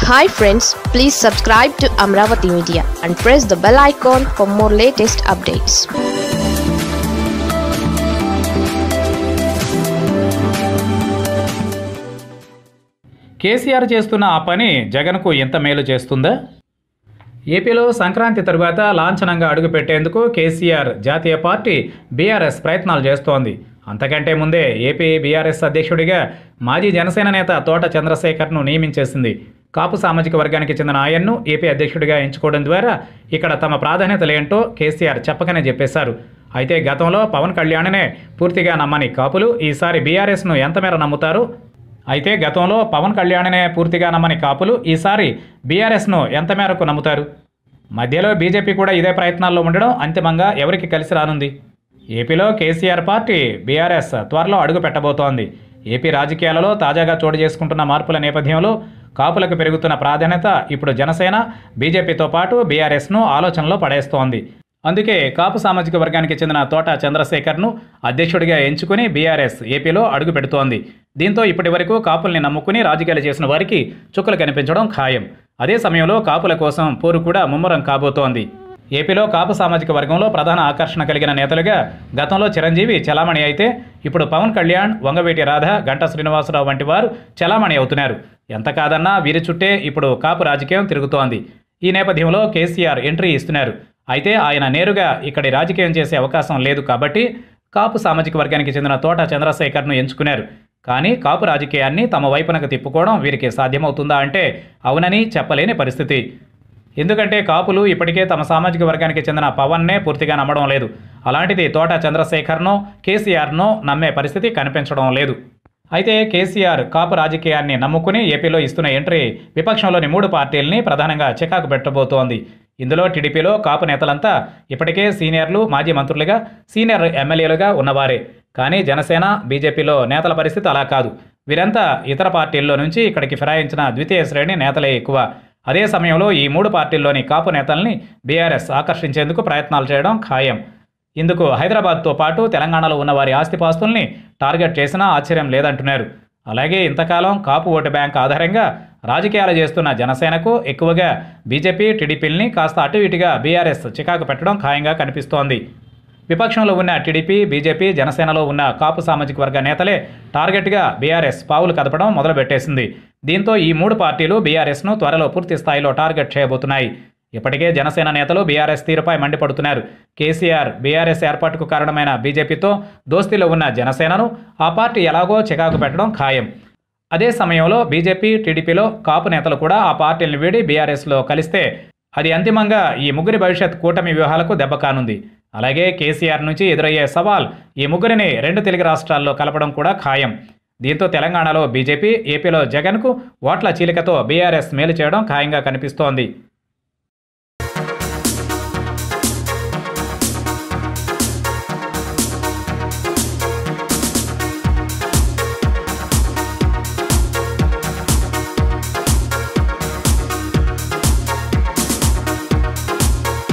hi friends please subscribe to Amaravati media and press the bell icon for more latest updates KCR చేస్తున్న ఆ పని జగన్కు ఎంత మేలు చేస్తుందా ఏపీలో సంక్రాంతి తరువాత లాంఛనంగా అడుగుపెట్టేందుకు కేసీఆర్ జాతీయ పార్టీ బీఆర్ఎస్ ప్రయత్నాలు చేస్తోంది అంతకంటే ముందే ఏపీ బీఆర్ఎస్ అధ్యక్షుడిగా మాజీ జనసేన నేత తోట చంద్రశేఖర్ను నియమించేసింది కాపు సామాజిక వర్గానికి చెందిన ఆయన్ను ఏపీ అధ్యక్షుడిగా ఎంచుకోవడం ద్వారా ఇక్కడ తమ ప్రాధాన్యతలేంటో కేసీఆర్ చెప్పకనే చెప్పేశారు అయితే గతంలో పవన్ కళ్యాణ్నే పూర్తిగా నమ్మని కాపులు ఈసారి బీఆర్ఎస్ను ఎంతమేర నమ్ముతారు అయితే గతంలో పవన్ కళ్యాణ్నే పూర్తిగా నమ్మని కాపులు ఈసారి బీఆర్ఎస్ను ఎంత మేరకు నమ్ముతారు మధ్యలో బీజేపీ కూడా ఇదే ప్రయత్నాల్లో ఉండడం అంతిమంగా ఎవరికి కలిసి రానుంది ఏపీలో కేసీఆర్ పార్టీ బీఆర్ఎస్ త్వరలో అడుగు పెట్టబోతోంది ఏపీ రాజకీయాలలో తాజాగా చోటు చేసుకుంటున్న మార్పుల నేపథ్యంలో కాపులకు పెరుగుతున్న ప్రాధాన్యత ఇప్పుడు జనసేన బీజేపీతో పాటు బీఆర్ఎస్ను ఆలోచనలో పడేస్తోంది అందుకే కాపు సామాజిక వర్గానికి చెందిన తోట చంద్రశేఖర్ను అధ్యక్షుడిగా ఎంచుకుని బీఆర్ఎస్ ఏపీలో అడుగు పెడుతోంది దీంతో ఇప్పటి వరకు కాపుల్ని నమ్ముకుని రాజకీయాలు చేసిన వారికి చుక్కలు కనిపించడం ఖాయం అదే సమయంలో కాపుల కోసం పోరు కూడా ముమ్మరం కాబోతోంది ఏపీలో కాపు సామాజిక వర్గంలో ప్రధాన ఆకర్షణ కలిగిన నేతలుగా గతంలో చిరంజీవి చలామణి అయితే ఇప్పుడు పవన్ కళ్యాణ్ వంగవేటి రాధ గంటా శ్రీనివాసరావు వంటి వారు చలామణి అవుతున్నారు ఎంత కాదన్నా వీరి చుట్టే ఇప్పుడు కాపు రాజకీయం తిరుగుతోంది ఈ నేపథ్యంలో కేసీఆర్ ఎంట్రీ ఇస్తున్నారు అయితే ఆయన నేరుగా ఇక్కడి రాజకీయం చేసే అవకాశం లేదు కాబట్టి కాపు సామాజిక వర్గానికి చెందిన తోట చంద్రశేఖర్ను ఎంచుకున్నారు కానీ కాపు రాజకీయాన్ని తమ వైపునకు తిప్పుకోవడం వీరికి సాధ్యమవుతుందా అంటే అవునని చెప్పలేని పరిస్థితి ఎందుకంటే కాపులు ఇప్పటికే తమ సామాజిక వర్గానికి చెందిన పవన్నే పూర్తిగా నమ్మడం లేదు అలాంటిది తోట చంద్రశేఖర్నో కేసీఆర్నో నమ్మే పరిస్థితి కనిపించడం లేదు అయితే కేసీఆర్ కాపు రాజకీయాన్ని నమ్ముకుని ఏపీలో ఇస్తున్న ఎంట్రీ విపక్షంలోని మూడు పార్టీల్ని ప్రధానంగా చికాకు పెట్టబోతోంది ఇందులో టీడీపీలో కాపు నేతలంతా ఇప్పటికే సీనియర్లు మాజీ మంత్రులుగా సీనియర్ ఎమ్మెల్యేలుగా ఉన్నవారే కానీ జనసేన బీజేపీలో నేతల పరిస్థితి అలా కాదు వీరంతా ఇతర పార్టీల్లో నుంచి ఇక్కడికి ఫిరాయించిన ద్వితీయ శ్రేణి నేతలే ఎక్కువ అదే సమయంలో ఈ మూడు పార్టీల్లోని కాపు నేతల్ని బీఆర్ఎస్ ఆకర్షించేందుకు ప్రయత్నాలు చేయడం ఖాయం ఇందుకు హైదరాబాద్తో పాటు తెలంగాణలో ఉన్న వారి ఆస్తిపాస్తుల్ని టార్గెట్ చేసినా ఆశ్చర్యం లేదంటున్నారు అలాగే ఇంతకాలం కాపు ఓటు బ్యాంక్ ఆధారంగా రాజకీయాలు చేస్తున్న జనసేనకు ఎక్కువగా బీజేపీ టీడీపీల్ని కాస్త అటు ఇటుగా బీఆర్ఎస్ చికాకు పెట్టడం ఖాయంగా కనిపిస్తోంది విపక్షంలో ఉన్న టీడీపీ బీజేపీ జనసేనలో ఉన్న కాపు సామాజిక వర్గ నేతలే టార్గెట్గా బీఆర్ఎస్ పావులు కదపడం మొదలుపెట్టేసింది దీంతో ఈ మూడు పార్టీలు బీఆర్ఎస్ను త్వరలో పూర్తి స్థాయిలో టార్గెట్ చేయబోతున్నాయి ఇప్పటికే జనసేన నేతలు బీఆర్ఎస్ తీరుపై మండిపడుతున్నారు కేసీఆర్ బీఆర్ఎస్ ఏర్పాటుకు కారణమైన బీజేపీతో దోస్తీలో ఉన్న జనసేనను ఆ పార్టీ ఎలాగో చికాకు పెట్టడం ఖాయం అదే సమయంలో బీజేపీ టీడీపీలో కాపు నేతలు కూడా ఆ పార్టీలను వీడి బీఆర్ఎస్లో కలిస్తే అది అంతిమంగా ఈ ముగ్గురి భవిష్యత్ కూటమి వ్యూహాలకు దెబ్బ కానుంది అలాగే కేసీఆర్ నుంచి ఎదురయ్యే సవాల్ ఈ ముగ్గురిని రెండు తెలుగు రాష్ట్రాల్లో కలపడం కూడా ఖాయం దీంతో తెలంగాణలో బీజేపీ ఏపీలో జగన్కు ఓట్ల చీలికతో బీఆర్ఎస్ మేలు చేయడం ఖాయంగా కనిపిస్తోంది